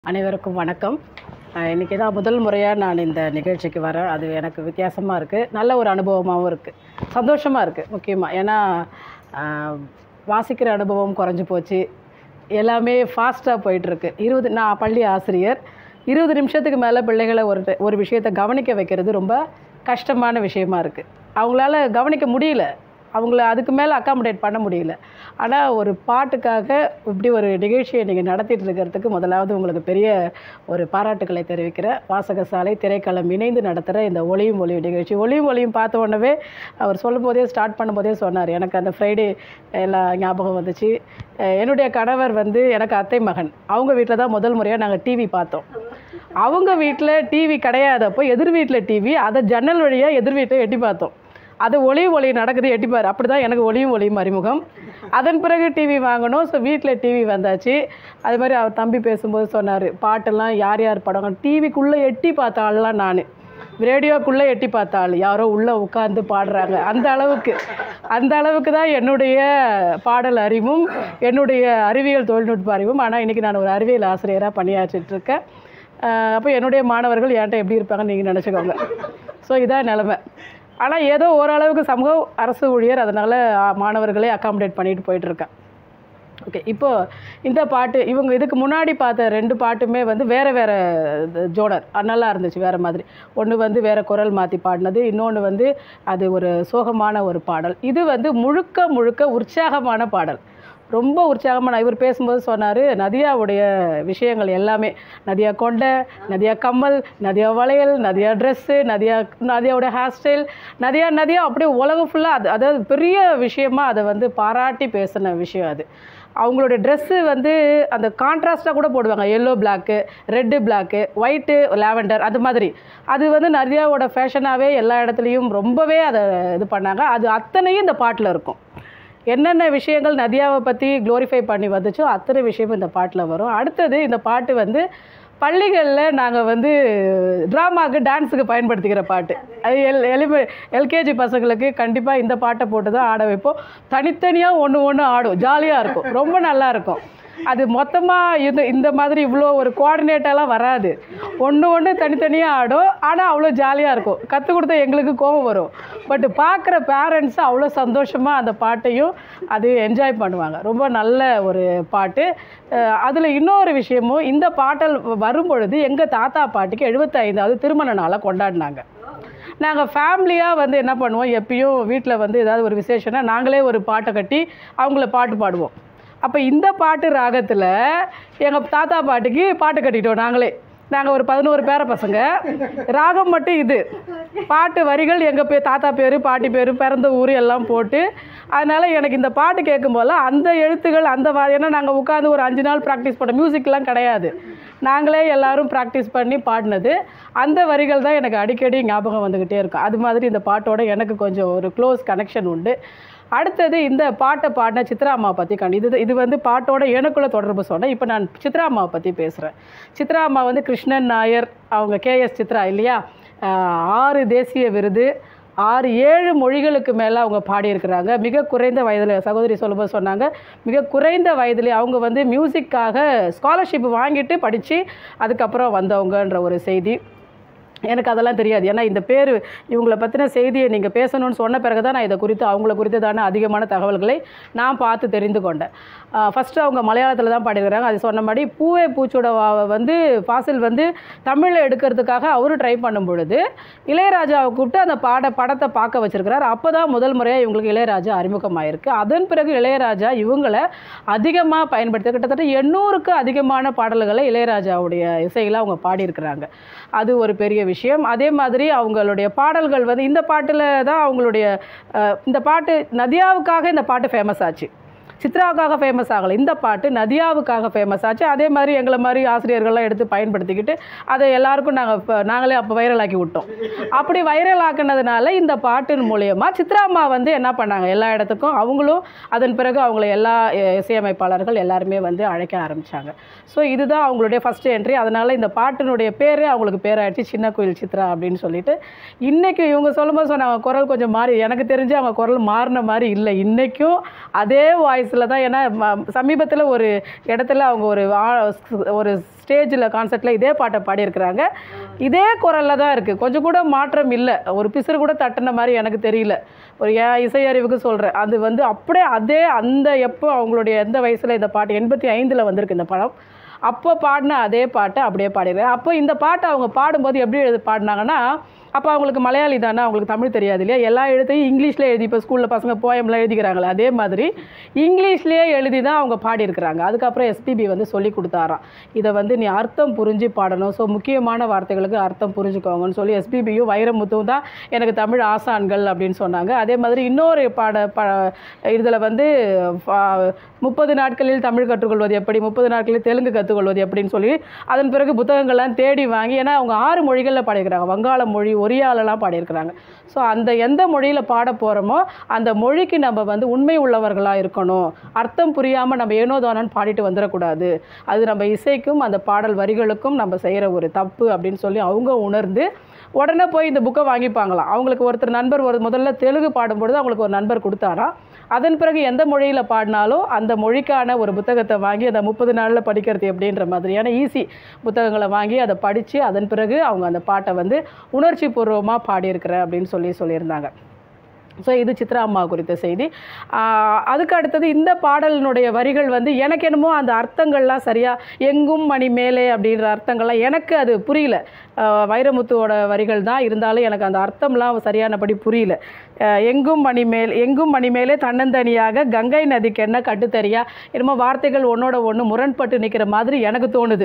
அனைவருக்கும் வணக்கம் அஹ் இன்னைக்கு தான் முதல் முறையாக நான் இந்த நிகழ்ச்சிக்கு வரேன் அது எனக்கு வித்தியாசமாக இருக்குது நல்ல ஒரு அனுபவமாகவும் இருக்குது சந்தோஷமாக இருக்குது முக்கியமாக ஏன்னா அஹ், வாசிக்கிற அனுபவம் குறைஞ்சி போச்சு எல்லாமே ஃபாஸ்ட்டாக போயிட்டுருக்கு இருபது நான் பள்ளி ஆசிரியர் இருபது நிமிஷத்துக்கு மேலே பிள்ளைகளை ஒரு ஒரு விஷயத்தை கவனிக்க வைக்கிறது ரொம்ப கஷ்டமான விஷயமா இருக்குது அவங்களால கவனிக்க முடியல அவங்கள அதுக்கு மேலே அக்காமடேட் பண்ண முடியல ஆனால் ஒரு பாட்டுக்காக இப்படி ஒரு நிகழ்ச்சியை நீங்கள் நடத்திட்டு இருக்கிறதுக்கு முதலாவது உங்களுக்கு பெரிய ஒரு பாராட்டுக்களை தெரிவிக்கிறேன் வாசகசாலை திரைக்களம் இணைந்து நடத்துகிற இந்த ஒளியும் ஒளியும் நிகழ்ச்சி ஒளியும் ஒளியும் பார்த்த உடனே அவர் சொல்லும் போதே ஸ்டார்ட் பண்ணும்போதே சொன்னார் எனக்கு அந்த ஃப்ரைடே எல்லாம் ஞாபகம் வந்துச்சு அஹ் என்னுடைய கணவர் வந்து எனக்கு அத்தை மகன் அவங்க வீட்டில் தான் முதல் முறையாக நாங்கள் டிவி பார்த்தோம் அவங்க வீட்டில் டிவி கிடையாதப்போ எதிர் வீட்டில் டிவி அதை ஜன்னல் வழியாக எதிர் வீட்டில் எட்டி பார்த்தோம் அது ஒளி ஒளி நடக்குது எட்டிப்பார் அப்படி தான் எனக்கு ஒளியும் ஒளியும் அறிமுகம் அதன் பிறகு டிவி வாங்கணும் ஸோ வீட்டில் டிவி வந்தாச்சு அது மாதிரி அவர் தம்பி பேசும்போது சொன்னார் பாட்டெல்லாம் யார் யார் படம் டிவிக்குள்ளே எட்டி பார்த்த ஆள்லாம் நான் ரேடியோக்குள்ளே எட்டி பார்த்த ஆள் யாரோ உள்ளே உட்காந்து பாடுறாங்க அந்த அளவுக்கு அந்த அளவுக்கு தான் என்னுடைய பாடல் அறிவும் என்னுடைய அறிவியல் தொழில்நுட்ப அறிவும் ஆனால் இன்றைக்கி நான் ஒரு அறிவியல் ஆசிரியராக பணியாற்றிட்டு இருக்கேன் அப்போ என்னுடைய மாணவர்கள் என்கிட்ட எப்படி இருப்பாங்கன்னு நீங்கள் நினச்சிக்கோங்க ஸோ இதான் நிலமை ஆனால் ஏதோ ஓரளவுக்கு சமூக அரசு ஊழியர் அதனால் மாணவர்களே அக்காமடேட் பண்ணிட்டு போயிட்டுருக்கேன் ஓகே இப்போது இந்த பாட்டு இவங்க இதுக்கு முன்னாடி பார்த்த ரெண்டு பாட்டுமே வந்து வேறு வேறு ஜோனர் நல்லா இருந்துச்சு வேறு மாதிரி ஒன்று வந்து வேறு குரல் மாற்றி பாடினது இன்னொன்று வந்து அது ஒரு சோகமான ஒரு பாடல் இது வந்து முழுக்க முழுக்க உற்சாகமான பாடல் ரொம்ப உற்சாகமான இவர் பேசும்போது சொன்னார் நதியாவுடைய விஷயங்கள் எல்லாமே நதியா கொண்டை நதியா கம்மல் நதியா வளையல் நதியா ட்ரெஸ்ஸு நதியா நதியாவோட ஹேர் ஸ்டைல் நதியா நதியா அப்படியே உலகம் ஃபுல்லாக அது அதாவது பெரிய விஷயமா அதை வந்து பாராட்டி பேசின விஷயம் அது அவங்களோட ட்ரெஸ்ஸு வந்து அந்த கான்ட்ராஸ்ட்டாக கூட போடுவாங்க yellow black red black white lavender அது மாதிரி அது வந்து நதியாவோட ஃபேஷனாகவே எல்லா இடத்துலையும் ரொம்பவே அதை இது பண்ணாங்க அது அத்தனையும் இந்த பாட்டில் இருக்கும் என்னென்ன விஷயங்கள் நதியாவை பற்றி க்ளோரிஃபை பண்ணி வந்துச்சோ அத்தனை விஷயமும் இந்த பாட்டில் வரும் அடுத்தது இந்த பாட்டு வந்து பள்ளிகளில் நாங்கள் வந்து ட்ராமாவுக்கு டான்ஸுக்கு பயன்படுத்திக்கிற பாட்டு அது எல் எலிமெ எல்கேஜி பசங்களுக்கு கண்டிப்பாக இந்த பாட்டை போட்டு தான் ஆட வைப்போம் தனித்தனியாக ஒன்று ஒன்று ஆடும் ஜாலியாக இருக்கும் ரொம்ப நல்லா இருக்கும் அது மொத்தமாக இது இந்த மாதிரி இவ்வளோ ஒரு கோஆர்டினேட்டெல்லாம் வராது ஒன்று ஒன்று தனித்தனியாக ஆடும் ஆனால் அவ்வளோ ஜாலியாக இருக்கும் கற்றுக் கொடுத்த எங்களுக்கு கோபம் வரும் பட் பார்க்குற பேரண்ட்ஸ் அவ்வளோ சந்தோஷமாக அந்த பாட்டையும் அது என்ஜாய் பண்ணுவாங்க ரொம்ப நல்ல ஒரு பாட்டு அதில் இன்னொரு விஷயமும் இந்த பாட்டல் வரும் பொழுது எங்கள் தாத்தா பாட்டிக்கு எழுபத்தைந்தாவது திருமண நாளை கொண்டாடினாங்க நாங்கள் ஃபேமிலியாக வந்து என்ன பண்ணுவோம் எப்பயும் வீட்டில் வந்து ஏதாவது ஒரு விசேஷம்னா நாங்களே ஒரு பாட்டை கட்டி அவங்கள பாட்டு பாடுவோம் அப்போ இந்த பாட்டு ராகத்தில் எங்கள் தாத்தா பாட்டுக்கு பாட்டு கட்டிட்டோம் நாங்களே நாங்கள் ஒரு பதினோரு பேர பசங்க ராகம் மட்டும் இது பாட்டு வரிகள் எங்கள் பே தாத்தா பேர் பாட்டி பேர் பிறந்த ஊர் எல்லாம் போட்டு அதனால் எனக்கு இந்த பாட்டு கேட்கும் போதெல்லாம் அந்த எழுத்துகள் அந்த வா ஏன்னா நாங்கள் உட்காந்து ஒரு அஞ்சு நாள் ப்ராக்டிஸ் பண்ணோம் மியூசிக்லாம் கிடையாது நாங்களே எல்லாரும் ப்ராக்டிஸ் பண்ணி பாடினது அந்த வரிகள் தான் எனக்கு அடிக்கடி ஞாபகம் வந்துக்கிட்டே இருக்கும் அது மாதிரி இந்த பாட்டோட எனக்கு கொஞ்சம் ஒரு க்ளோஸ் கனெக்ஷன் உண்டு அடுத்தது இந்த பாட்டை பாடின சித்ரா அம்மாவை பற்றி கண்டு இது இது வந்து பாட்டோட எனக்குள்ள தொடர்பு சொன்னேன் இப்போ நான் சித்ரா அம்மாவை பற்றி பேசுகிறேன் சித்ரா அம்மா வந்து கிருஷ்ணன் நாயர் அவங்க கேஎஸ் சித்ரா இல்லையா ஆஹ் ஆறு தேசிய விருது ஆறு ஏழு மொழிகளுக்கு மேலே அவங்க பாடியிருக்கிறாங்க மிக குறைந்த வயதில் சகோதரி சொல்லும்போது சொன்னாங்க மிக குறைந்த வயதிலே அவங்க வந்து மியூசிக்காக ஸ்காலர்ஷிப் வாங்கிட்டு படித்து அதுக்கப்புறம் வந்தவங்கன்ற ஒரு செய்தி எனக்கு அதெல்லாம் தெரியாது ஏன்னா இந்த பேர் இவங்கள பற்றின செய்தியை நீங்கள் பேசணும்னு சொன்ன பிறகு தான் நான் இதை குறித்து அவங்கள குறித்ததான அதிகமான தகவல்களை நான் பார்த்து தெரிந்து கொண்டேன் ஃபஸ்ட்டு அவங்க மலையாளத்தில் தான் பாடியிருக்கிறாங்க அது சொன்ன மாதிரி பூவே பூச்சோட வா- வந்து ஃபாசில் வந்து தமிழில் எடுக்கிறதுக்காக அவரும் ட்ரை பண்ணும் பொழுது இளையராஜாவை கூப்பிட்டு அந்த பாட படத்தை பார்க்க வச்சிருக்கிறார் அப்போ தான் முதல் முறையாக இவங்களுக்கு இளையராஜா அறிமுகமாயிருக்கு அதன் பிறகு இளையராஜா இவங்களை அதிகமாக பயன்படுத்தி கிட்டத்தட்ட எண்ணூறுக்கு அதிகமான பாடல்களை இளையராஜாவுடைய இசையில் அவங்க பாடியிருக்கிறாங்க அது ஒரு பெரிய விஷயம் அதே மாதிரி அவங்களுடைய பாடல்கள் வந்து இந்த பாட்டில் தான் அவங்களுடைய அஹ், இந்த பாட்டு நதியாவுக்காக இந்த பாட்டு ஃபேமஸ் ஆச்சு சித்ராவுக்காக ஃபேமஸ் ஆகலை இந்த பாட்டு நதியாவுக்காக ஃபேமஸ் ஆச்சு அதே மாதிரி எங்களை மாதிரி ஆசிரியர்கள்லாம் எடுத்து பயன்படுத்திக்கிட்டு அதை எல்லாருக்கும் நாங்கள் நாங்களே அப்போ வைரல் ஆக்கி விட்டோம் அப்படி வைரல் ஆக்குனதுனால இந்த பாட்டின் மூலயமா சித்ரா அம்மா வந்து என்ன பண்ணாங்க எல்லா இடத்துக்கும் அவங்களும் அதன் பிறகு அவங்கள எல்லா அஹ், இசையமைப்பாளர்கள் எல்லாருமே வந்து அழைக்க ஆரம்பித்தாங்க ஸோ இதுதான் அவங்களுடைய ஃபஸ்ட் என்ட்ரி அதனால் இந்த பாட்டினுடைய பேரே அவங்களுக்கு பேராயிடுச்சு சின்ன கோயில் சித்ரா அப்படின்னு சொல்லிட்டு இன்றைக்கி இவங்க சொல்லும்போது சொன்னாங்க குரல் கொஞ்சம் மாறி எனக்கு தெரிஞ்சு அவங்க குரல் மாறின மாதிரி இல்லை இன்றைக்கும் அதே வாய்ஸ் வாய்ஸில் தான் ஏன்னா சமீபத்தில் ஒரு இடத்துல அவங்க ஒரு ஆ- ஒரு ஸ்டேஜில் கான்சர்ட்டில் இதே பாட்டை பாடியிருக்கிறாங்க இதே குரலில் தான் இருக்குது கொஞ்சம் கூட மாற்றம் இல்லை ஒரு பிசுறு கூட தட்டின மாதிரி எனக்கு தெரியல ஒரு என் இசை அறிவுக்கு சொல்கிறேன் அது வந்து அப்படியே அதே அந்த எப்போ அவங்களுடைய எந்த வயசில் இந்த பாட்டு எண்பத்தி ஐந்தில் வந்திருக்கு இந்த படம் அப்போ பாடின அதே பாட்டை அப்படியே பாடிடுறேன் அப்போ இந்த பாட்டை அவங்க பாடும்போது எப்படி எழுதி பாடினாங்கன்னா அப்போ அவங்களுக்கு மலையாளி தானே அவங்களுக்கு தமிழ் தெரியாது இல்லையா எல்லா எழுத்தையும் இங்கிலீஷில் எழுதி இப்போ ஸ்கூலில் பசங்க போயம்லாம் எழுதிக்கிறாங்களே அதே மாதிரி இங்கிலீஷ்லேயே எழுதி தான் அவங்க பாடியிருக்கிறாங்க அதுக்கப்புறம் எஸ்பிபி வந்து சொல்லி கொடுத்தாராம் இதை வந்து நீ அர்த்தம் புரிஞ்சு பாடணும் ஸோ முக்கியமான வார்த்தைகளுக்கு அர்த்தம் புரிஞ்சுக்கோங்கன்னு சொல்லி எஸ்பிபியும் வைரமுத்துவும் தான் எனக்கு தமிழ் ஆசான்கள் அப்படின்னு சொன்னாங்க அதே மாதிரி இன்னொரு பாட ப இதில் வந்து முப்பது நாட்களில் தமிழ் கற்றுக்கொள்வது எப்படி முப்பது நாட்களில் தெலுங்கு கற்றுக்கொள்வது எப்படின்னு சொல்லி அதன் பிறகு புத்தகங்கள்லாம் தேடி வாங்கி ஏன்னா அவங்க ஆறு மொழிகளில் பாடியிருக்கிறாங்க வங்காள மொழி ஒரியாலெல்லாம் பாடியிருக்கிறாங்க ஸோ அந்த எந்த மொழியில் பாட போகிறோமோ அந்த மொழிக்கு நம்ம வந்து உண்மை உள்ளவர்களாக இருக்கணும் அர்த்தம் புரியாமல் நம்ம ஏனோ தானோன்னு பாடிட்டு வந்துடக்கூடாது அது நம்ம இசைக்கும் அந்த பாடல் வரிகளுக்கும் நம்ம செய்கிற ஒரு தப்பு அப்படின்னு சொல்லி அவங்க உணர்ந்து உடனே போய் இந்த புக்கை வாங்கிப்பாங்களாம் அவங்களுக்கு ஒருத்தர் நண்பர் ஒரு முதல்ல தெலுங்கு பாடும்பொழுது அவங்களுக்கு ஒரு நண்பர் கொடுத்தாராம் அதன் பிறகு எந்த மொழியில் பாடினாலும் அந்த மொழிக்கான ஒரு புத்தகத்தை வாங்கி அந்த முப்பது நாளில் படிக்கிறது எப்படின்ற மாதிரியான ஈஸி புத்தகங்களை வாங்கி அதை படித்து அதன் பிறகு அவங்க அந்த பாட்டை வந்து உணர்ச்சி பூர்வமாக பாடியிருக்கிறேன் அப்படின்னு சொல்லி சொல்லியிருந்தாங்க ஸோ இது சித்ரா அம்மா குறித்த செய்தி ஆஹ் அதுக்கு அடுத்தது இந்த பாடலினுடைய வரிகள் வந்து எனக்கு என்னமோ அந்த அர்த்தங்கள்லாம் சரியாக எங்கும் மணி மேலே அப்படின்ற அர்த்தங்கள்லாம் எனக்கு அது புரியல ஆஹ் வைரமுத்துவோட வரிகள் தான் இருந்தாலும் எனக்கு அந்த அர்த்தம்லாம் சரியானபடி புரியல ஆஹ் எங்கும் மணி மேல் எங்கும் மணி மேலே தன்னந்தனியாக கங்கை நதிக்கு என்ன கட்டுத்தறியா என்னமோ வார்த்தைகள் ஒன்றோட ஒன்று முரண்பட்டு நிற்கிற மாதிரி எனக்கு தோணுது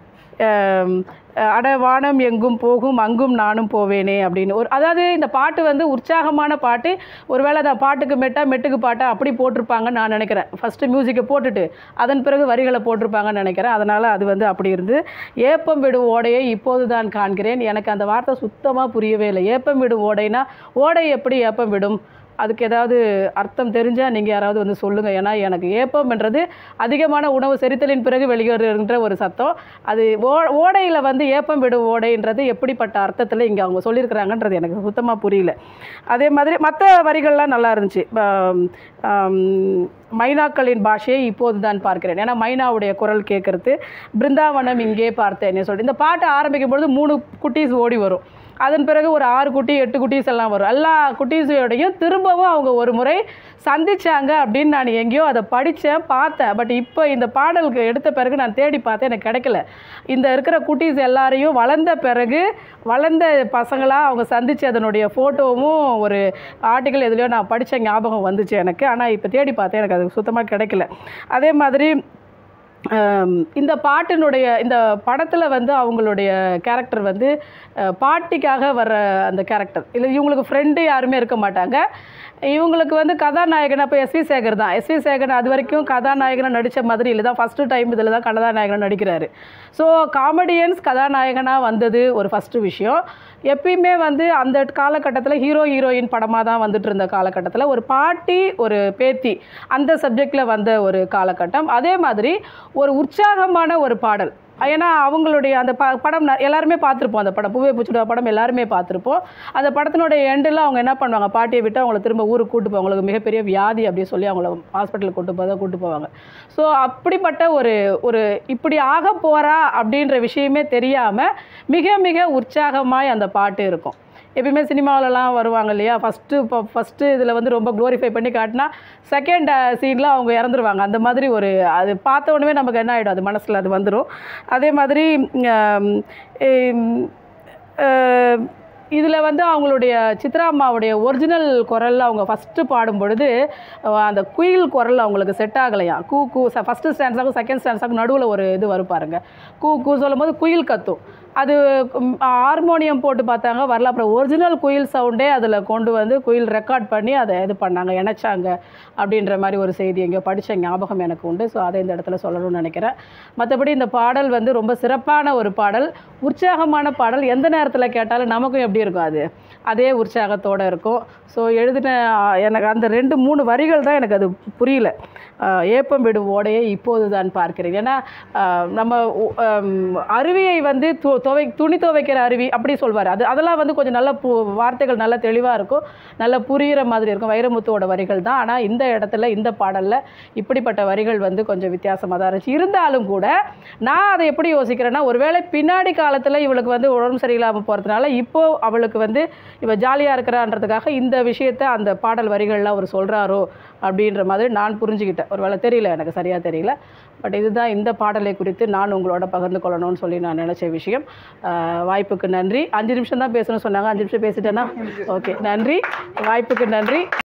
ஆம், அட வானம் எங்கும் போகும் அங்கும் நானும் போவேனே அப்படின்னு ஒரு அதாவது இந்த பாட்டு வந்து உற்சாகமான பாட்டு ஒருவேளை அந்த பாட்டுக்கு மெட்டா மெட்டுக்கு பாட்டா அப்படி போட்டிருப்பாங்கன்னு நான் நினைக்கிறேன் ஃபஸ்ட்டு மியூசிக்கை போட்டுட்டு அதன் பிறகு வரிகளை போட்டிருப்பாங்கன்னு நினைக்கிறேன் அதனால் அது வந்து அப்படி இருந்து ஏப்பம் விடும் ஓடையை இப்போது தான் காண்கிறேன் எனக்கு அந்த வார்த்தை சுத்தமாக புரியவே இல்லை ஏப்பம் விடும் ஓடைனா ஓடை எப்படி ஏப்பம் விடும் அதுக்கு ஏதாவது அர்த்தம் தெரிஞ்சால் நீங்கள் யாராவது வந்து சொல்லுங்கள் ஏன்னா எனக்கு ஏப்பம்ன்றது அதிகமான உணவு செரித்தலின் பிறகு வெளியேறுகின்ற ஒரு சத்தம் அது ஓ ஓடையில் வந்து ஏப்பம் விடும் ஓடைன்றது எப்படிப்பட்ட அர்த்தத்தில் இங்கே அவங்க சொல்லியிருக்கிறாங்கன்றது எனக்கு சுத்தமாக புரியல அதே மாதிரி மற்ற வரிகள்லாம் நல்லா இருந்துச்சு ஆம், ஆம், மைனாக்களின் பாஷையை இப்போது தான் பார்க்கிறேன் ஏன்னா மைனாவுடைய குரல் கேட்குறது பிருந்தாவனம் இங்கே பார்த்தேன்னு சொல்லிட்டு இந்த பாட்டை ஆரம்பிக்கும் பொழுது மூணு குட்டீஸ் ஓடி வரும் அதன் பிறகு ஒரு ஆறு குட்டி எட்டு குட்டீஸ் எல்லாம் வரும் எல்லா குட்டீஸோடையும் திரும்பவும் அவங்க ஒரு முறை சந்திச்சாங்க அப்படின்னு நான் எங்கேயோ அதை படித்தேன் பார்த்தேன் பட் இப்போ இந்த பாடலுக்கு எடுத்த பிறகு நான் தேடி பார்த்தேன் எனக்கு கிடைக்கல இந்த இருக்கிற குட்டீஸ் எல்லாரையும் வளர்ந்த பிறகு வளர்ந்த பசங்களாக அவங்க சந்திச்சு அதனுடைய ஃபோட்டோவும் ஒரு ஆர்டிக்கல் எதுலையோ நான் படித்த ஞாபகம் வந்துச்சு எனக்கு ஆனால் இப்போ தேடி பார்த்தேன் எனக்கு அது சுத்தமாக கிடைக்கல அதே மாதிரி ஆம், இந்த பாட்டினுடைய இந்த படத்தில் வந்து அவங்களுடைய கேரக்டர் வந்து அஹ், பாட்டிக்காக வர்ற அந்த கேரக்டர் இல்லை இவங்களுக்கு ஃப்ரெண்டு யாருமே இருக்க மாட்டாங்க இவங்களுக்கு வந்து கதாநாயகன் அப்போ எஸ்வி சேகர் தான் எஸ்வி சேகர் அது வரைக்கும் கதாநாயகனாக நடித்த மாதிரி இல்லை தான் ஃபஸ்ட்டு டைம் இதில் தான் கதாநாயகனாக நடிக்கிறாரு ஸோ காமெடியன்ஸ் கதாநாயகனாக வந்தது ஒரு ஃபஸ்ட்டு விஷயம் எப்பயுமே வந்து அந்த காலகட்டத்தில் ஹீரோ ஹீரோயின் படமாக தான் வந்துட்டு இருந்த காலகட்டத்தில் ஒரு பாட்டி ஒரு பேத்தி அந்த சப்ஜெக்டில் வந்த ஒரு காலகட்டம் அதே மாதிரி ஒரு உற்சாகமான ஒரு பாடல் ஏன்னா அவங்களுடைய அந்த ப படம் ந- எல்லாருமே பார்த்துருப்போம் அந்த படம் பூவே பூச்சுடா படம் எல்லாருமே பார்த்துருப்போம் அந்த படத்தினுடைய எண்டில் அவங்க என்ன பண்ணுவாங்க பாட்டியை விட்டு அவங்கள திரும்ப ஊருக்கு கூட்டு போவாங்க அவங்களுக்கு மிகப்பெரிய வியாதி அப்படின்னு சொல்லி அவங்கள ஹாஸ்பிட்டலுக்கு கூட்டு போய் கூட்டு போவாங்க ஸோ அப்படிப்பட்ட ஒரு ஒரு இப்படி ஆக போகிறா அப்படின்ற விஷயமே தெரியாமல் மிக மிக உற்சாகமாய் அந்த பாட்டு இருக்கும் எப்பயுமே சினிமாவிலலாம் வருவாங்க இல்லையா ஃபஸ்ட்டு இப்போ ஃபஸ்ட்டு இதில் வந்து ரொம்ப க்ளோரிஃபை பண்ணி காட்டினா செகண்ட் சீனில் அவங்க இறந்துருவாங்க அந்த மாதிரி ஒரு அது பார்த்த உடனே நமக்கு என்ன ஆகிடும் அது மனசில் அது வந்துடும் அதே மாதிரி இதில் வந்து அவங்களுடைய சித்ரா அம்மாவுடைய ஒரிஜினல் குரலில் அவங்க ஃபஸ்ட்டு பாடும் பொழுது அஹ், அந்த குயில் குரல் அவங்களுக்கு செட் ஆகலையாம் கூ கூ ஃபஸ்ட்டு ஸ்டான்ஸாகும் செகண்ட் ஸ்டான்ஸாகும் நடுவில் ஒரு இது வரும் பாருங்க கூ கூ சொல்லும் போது குயில் கத்தும் அது ஹார்மோனியம் போட்டு பார்த்தாங்க வரல அப்புறம் ஒரிஜினல் குயில் சவுண்டே அதில் கொண்டு வந்து குயில் ரெக்கார்ட் பண்ணி அதை இது பண்ணாங்க இணைச்சாங்க அப்படின்ற மாதிரி ஒரு செய்தி எங்கேயோ படித்த ஞாபகம் எனக்கு உண்டு ஸோ அதை இந்த இடத்துல சொல்லணும்னு நினைக்கிறேன் மற்றபடி இந்த பாடல் வந்து ரொம்ப சிறப்பான ஒரு பாடல் உற்சாகமான பாடல் எந்த நேரத்தில் கேட்டாலும் நமக்கும் எப்படி இருக்கும் அது அதே உற்சாகத்தோடு இருக்கும் ஸோ எழுதின ஆஹ், எனக்கு அந்த ரெண்டு மூணு வரிகள் தான் எனக்கு அது புரியல ஆஹ், ஏப்பம் விடும் ஓடையை இப்போது தான் பார்க்கிறேன் ஏன்னா ஆஹ், நம்ம உ- ஆம், அருவியை வந்து து துவை துணி துவைக்கிற அருவி அப்படி சொல்வார் அது அதெல்லாம் வந்து கொஞ்சம் நல்ல பு வார்த்தைகள் நல்ல தெளிவாக இருக்கும் நல்ல புரிகிற மாதிரி இருக்கும் வைரமுத்துவோட வரிகள் தான் ஆனால் இந்த இடத்துல இந்த பாடலில் இப்படிப்பட்ட வரிகள் வந்து கொஞ்சம் வித்தியாசமாக தான் இருந்துச்சு இருந்தாலும் கூட நான் அதை எப்படி யோசிக்கிறேன்னா ஒருவேளை பின்னாடி காலத்தில் இவளுக்கு வந்து உடம்பு சரியில்லாமல் போகிறதுனால இப்போ அவளுக்கு வந்து இவ ஜாலியாக இருக்கிறான்றதுக்காக இந்த விஷயத்தை அந்த பாடல் வரிகள்லாம் அவர் சொல்கிறாரோ அப்படின்ற மாதிரி நான் புரிஞ்சுக்கிட்டேன் ஒருவேளை தெரியல எனக்கு சரியாக தெரியல பட் இதுதான் இந்த பாடலை குறித்து நான் உங்களோட பகிர்ந்து கொள்ளணும்னு சொல்லி நான் நினச்ச விஷயம் ஆஹ் வாய்ப்புக்கு நன்றி அஞ்சு நிமிஷம் தான் பேசணும்னு சொன்னாங்க அஞ்சு நிமிஷம் பேசிட்டேன்னா ஓகே நன்றி வாய்ப்புக்கு நன்றி